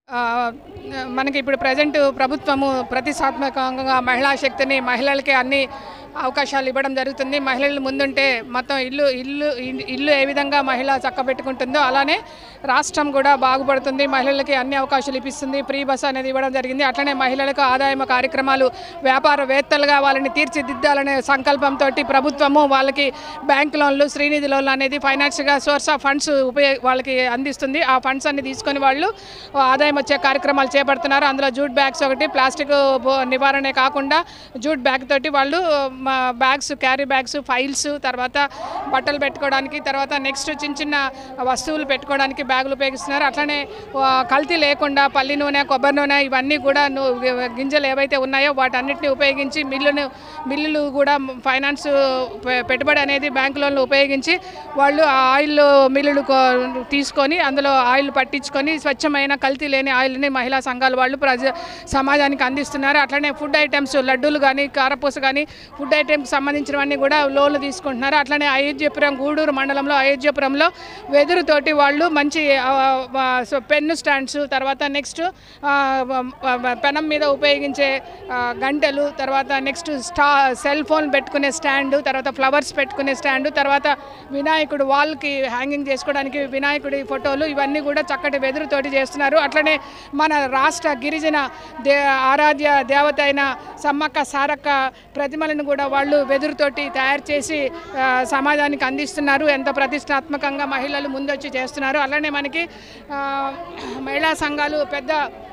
ఆ, మనకి ఇప్పుడు ప్రజెంట్ ప్రభుత్వము ప్రతిష్టాత్మకంగా మహిళా శక్తిని మహిళలకి అన్ని అవకాశాలు ఇవ్వడం జరుగుతుంది మహిళలు ముందుంటే మొత్తం ఇల్లు ఇల్లు ఇల్లు ఏ విధంగా మహిళ చక్కబెట్టుకుంటుందో అలానే రాష్ట్రం కూడా బాగుపడుతుంది మహిళలకి అన్ని అవకాశాలు ఇప్పిస్తుంది ఫ్రీ బస్ అనేది ఇవ్వడం జరిగింది అట్లనే మహిళలకు ఆదాయం కార్యక్రమాలు వ్యాపారవేత్తలుగా వాళ్ళని తీర్చిదిద్దాలనే సంకల్పంతో ప్రభుత్వము వాళ్ళకి బ్యాంక్ లోన్లు శ్రీనిధి లోన్లు అనేది ఫైనాన్స్గా సోర్స్ ఆఫ్ ఫండ్స్ ఉపయోగ వాళ్ళకి అందిస్తుంది ఆ ఫండ్స్ అన్ని తీసుకొని వాళ్ళు ఆదాయం వచ్చే కార్యక్రమాలు చేపడుతున్నారు అందులో జూట్ బ్యాగ్స్ ఒకటి ప్లాస్టిక్ బో- నివారణే కాకుండా జూట్ బ్యాగ్ తోటి వాళ్ళు మా బ్యాగ్స్ క్యారీ బ్యాగ్స్ ఫైల్స్ తర్వాత బట్టలు పెట్టుకోవడానికి తర్వాత నెక్స్ట్ చిన్న చిన్న వస్తువులు పెట్టుకోవడానికి బ్యాగులు ఉపయోగిస్తున్నారు అట్లనే ఆ, కల్తీ లేకుండా పల్లి నూనె కొబ్బరి నూనె ఇవన్నీ కూడా ను- గింజలు ఏవైతే ఉన్నాయో వాటన్నిటిని ఉపయోగించి మిల్లును మిల్లులు కూడా ఫైనాన్స్ పె- పెట్టుబడి అనేది బ్యాంకు లోన్లు ఉపయోగించి వాళ్ళు ఆ ఆయిల్ మిల్లులు కో- తీసుకొని అందులో ఆయిల్ పట్టించుకొని స్వచ్ఛమైన కల్తీ లేని ఆయిల్ని మహిళా సంఘాల వాళ్ళు ప్రజ సమాజానికి అందిస్తున్నారు అట్లనే ఫుడ్ ఐటమ్స్ లడ్డూలు కానీ కారపూస కానీ ఫుడ్ ఐటమ్కి సంబంధించినవన్నీ కూడా లోన్లు తీసుకుంటున్నారు అట్లనే అయోధ్యపురం గూడూరు మండలంలో అయోధ్యపురంలో వెదురుతోటి వాళ్ళు మంచి ఆ, ఆ, సో పెన్ను స్టాండ్స్ తర్వాత నెక్స్ట్ ఆ, ఆ, పెనం మీద ఉపయోగించే ఆ, గంటలు తర్వాత నెక్స్ట్ స్టా సెల్ ఫోన్ పెట్టుకునే స్టాండ్ తర్వాత ఫ్లవర్స్ పెట్టుకునే స్టాండ్ తర్వాత వినాయకుడు వాల్కి హ్యాంగింగ్ చేసుకోవడానికి వినాయకుడి ఫోటోలు ఇవన్నీ కూడా చక్కటి వెదురుతోటి చేస్తున్నారు అట్లనే మన రాష్ట్ర గిరిజన దే ఆరాధ్య దేవత అయిన సమ్మక్క సారక్క ప్రతిమలను కూడా వాళ్ళు వెదురుతోటి తయారు చేసి ఆ, సమాజానికి అందిస్తున్నారు ఎంతో ప్రతిష్టాత్మకంగా మహిళలు ముందొచ్చి చేస్తున్నారు అలానే మనకి ఆ, మహిళా సంఘాలు పెద్ద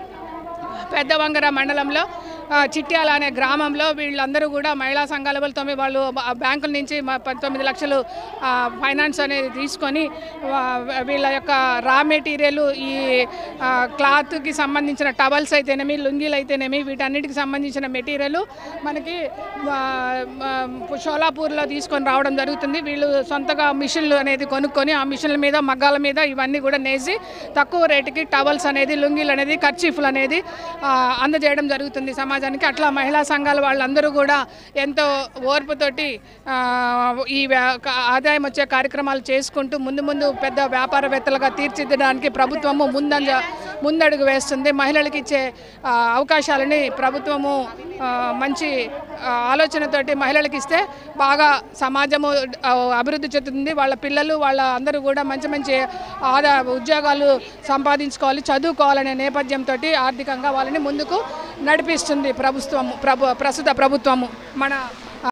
పెద్ద వంగర మండలంలో ఆ, చిట్యాల అనే గ్రామంలో వీళ్ళందరూ కూడా మహిళా సంఘాల వాళ్ళతో వాళ్ళు ఆ బ్యాంకుల నుంచి మ- పంతొమ్మిది లక్షలు ఆ, ఫైనాన్స్ అనేది తీసుకొని వా- వీళ్ళ యొక్క రా మెటీరియల్ ఈ ఆ, క్లాత్కి సంబంధించిన టవల్స్ అయితేనేమి లుంగీలు అయితేనేమి వీటన్నిటికి సంబంధించిన మెటీరియల్ మనకి ఆ, ఆ, షోలాపూర్లో తీసుకొని రావడం జరుగుతుంది వీళ్ళు సొంతగా మిషన్లు అనేది కొనుక్కొని ఆ మిషన్ల మీద మగ్గాల మీద ఇవన్నీ కూడా నేసి తక్కువ రేటుకి టవల్స్ అనేది లుంగీలు అనేది కర్చీఫ్లు అనేది ఆ, అందజేయడం జరుగుతుంది సమాజానికి అట్లా మహిళా సంఘాల వాళ్ళందరూ కూడా ఎంతో ఓర్పుతోటి ఆ, ఈ వ్యా- క- ఆదాయం వచ్చే కార్యక్రమాలు చేసుకుంటూ ముందు ముందు పెద్ద వ్యాపారవేత్తలుగా తీర్చిదిద్దడానికి ప్రభుత్వము ముందంజ ముందడుగు వేస్తుంది మహిళలకు ఇచ్చే ఆ, అవకాశాలని ప్రభుత్వము ఆ, మంచి ఆ, ఆలోచనతోటి మహిళలకు ఇస్తే బాగా సమాజము ఆ, అభివృద్ధి చెందుతుంది వాళ్ళ పిల్లలు వాళ్ళ అందరూ కూడా మంచి మంచి ఆదా ఉద్యోగాలు సంపాదించుకోవాలి చదువుకోవాలనే నేపథ్యంతో ఆర్థికంగా వాళ్ళని ముందుకు నడిపిస్తుంది ప్రభుత్వము ప్రభు ప్రస్తుత ప్రభుత్వము మన